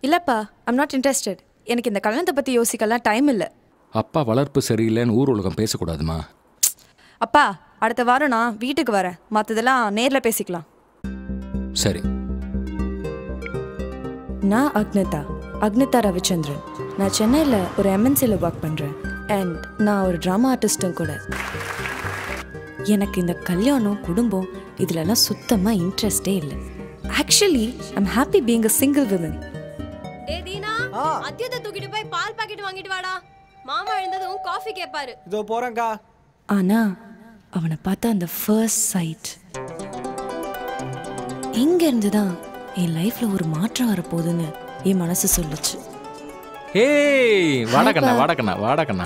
இல்லைப்பா I'm not interested எனக்கு இந்த கல்யாணத்தை பற்றி யோசிக்கலாம் டைம் இல்லை அப்பா வளர்ப்பு சரியில்லைன்னு ஊர் உலகம் பேசக்கூடாதுமா அப்பா அடுத்த வாரம் நான் வீட்டுக்கு வரேன் மற்றதெல்லாம் நேரில் பேசிக்கலாம் சரி நான் அக்னிதா அக்னிதா ரவிச்சந்திரன் நான் சென்னையில் ஒரு எம்என்சியில் ஒர்க் பண்ணுறேன் அண்ட் நான் ஒரு ட்ராமா ஆர்டிஸ்ட்டும் கூட எனக்கு இந்த கல்யாணம் குடும்பம் இதுலலாம் சுத்தமாக இன்ட்ரெஸ்டே இல்லை actually I'm happy being a single women டேய் தீனா அத்தியத்தை தூக்கிட்டு போய் பால் பாக்கெட் வாங்கிட்டு வாடா மாமா எழுந்ததும் காஃபி கேட்பாரு இதோ போறேன்க்கா ஆனால் அவனை பார்த்தா அந்த ஃபர்ஸ்ட் சைட் இருந்து தான் என் லைஃப்பில் ஒரு மாற்றம் வரப்போகுதுன்னு என் மனசு சொல்லுச்சு ஏய் வாடகண்ணா வாடகண்ணா வாடகண்ணா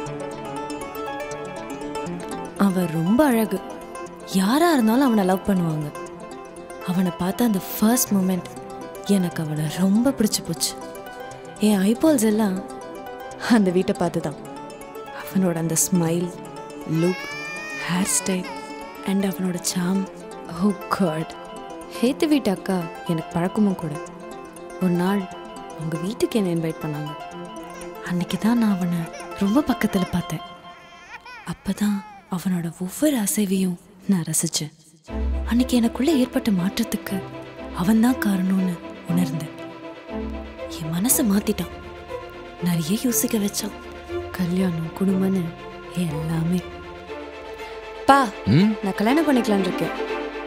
அவன் ரொம்ப அழகு யாரா இருந்தாலும் அவனை லவ் பண்ணுவாங்க அவனை பார்த்த அந்த ஃபர்ஸ்ட் மூமெண்ட் எனக்கு அவனை ரொம்ப பிடிச்சு போச்சு என் ஐபால்ஸ் எல்லாம் அந்த வீட்டை பார்த்து தான் அவனோட அந்த smile look hair style and அவனோட சாம் ஓ காட் ஹேத்து வீட்டு அக்கா எனக்கு பழக்கமும் கூட ஒரு நாள் அவங்க வீட்டுக்கு என்னை இன்வைட் பண்ணாங்க அன்னைக்கு தான் நான் அவனை ரொம்ப பக்கத்தில் பார்த்தேன் அப்பதான் அவனோட ஒவ்வொரு அசைவையும் நான் ரசிச்சேன் அன்னைக்கு எனக்குள்ள ஏற்பட்ட மாற்றத்துக்கு அவன்தான் காரணம்னு உணர்ந்தேன் என் மனசை மாத்திட்டான் நிறைய யோசிக்க வச்சான் கல்யாணம் குடும்பம்னு எல்லாமே பா ம் நான் கல்யாணம் பண்ணிக்கலாம்னு இருக்கேன்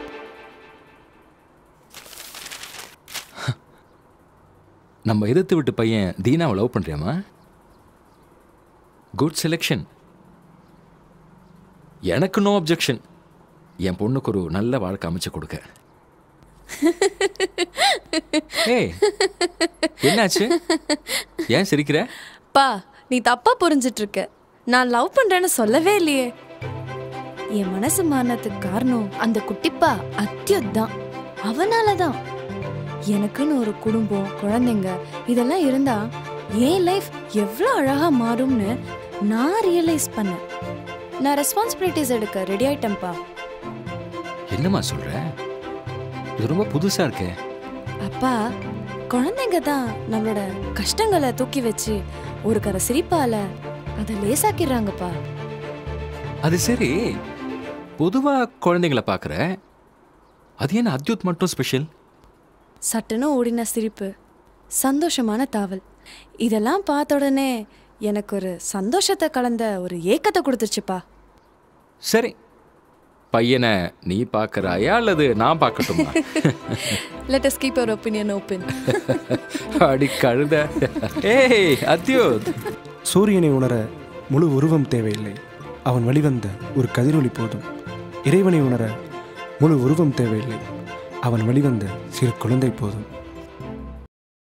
நம்ம எதிர்த்து விட்டு பையன் தீனாவை லவ் பண்ணுறியாமா குட் செலெக்ஷன் எனக்கு நோ அப்ஜெக்ஷன் என் பொண்ணுக்கு ஒரு நல்ல வாழ்க்கை அமைச்சு கொடுக்க ஏய் என்னாச்சு ஏன் சிரிக்கிற பா நீ தப்பா புரிஞ்சிட்டு இருக்க நான் லவ் பண்றேன்னு சொல்லவே இல்லையே என் மனசு மாறினதுக்கு காரணம் அந்த குட்டிப்பா அத்தியுத் தான் அவனால தான் எனக்குன்னு ஒரு குடும்பம் குழந்தைங்க இதெல்லாம் இருந்தா என் லைஃப் எவ்வளோ அழகா மாறும்னு நான் ரியலைஸ் பண்ணேன் நான் ரெஸ்பான்சிபிலிட்டிஸ் எடுக்க ரெடி ஆயிட்டேன்ப்பா என்னம்மா சொல்ற இது ரொம்ப புதுசா இருக்கே அப்பா குழந்தைங்க தான் நம்மளோட கஷ்டங்களை தூக்கி வச்சு ஒரு கரை சிரிப்பால அதை லேசாக்கிடுறாங்கப்பா அது சரி பொதுவா குழந்தைங்கள பார்க்குற அது என்ன அத்யுத் மட்டும் ஸ்பெஷல் சட்டுன்னு ஓடின சிரிப்பு சந்தோஷமான தாவல் இதெல்லாம் பார்த்த உடனே எனக்கு ஒரு சந்தோஷத்தை கலந்த ஒரு ஏக்கத்தை கொடுத்துருச்சுப்பா சரி பையனை நீ பார்க்கறாயா அல்லது நான் பார்க்கட்டுமா let us keep your opinion open அடி கழுத ஏய் அத்யுத் சூரியனை உணர முழு உருவம் தேவையில்லை அவன் வெளிவந்த ஒரு கதிரொளி போதும் இறைவனை உணர முழு உருவம் தேவையில்லை அவன் வெளிவந்த சிறு குழந்தை போதும்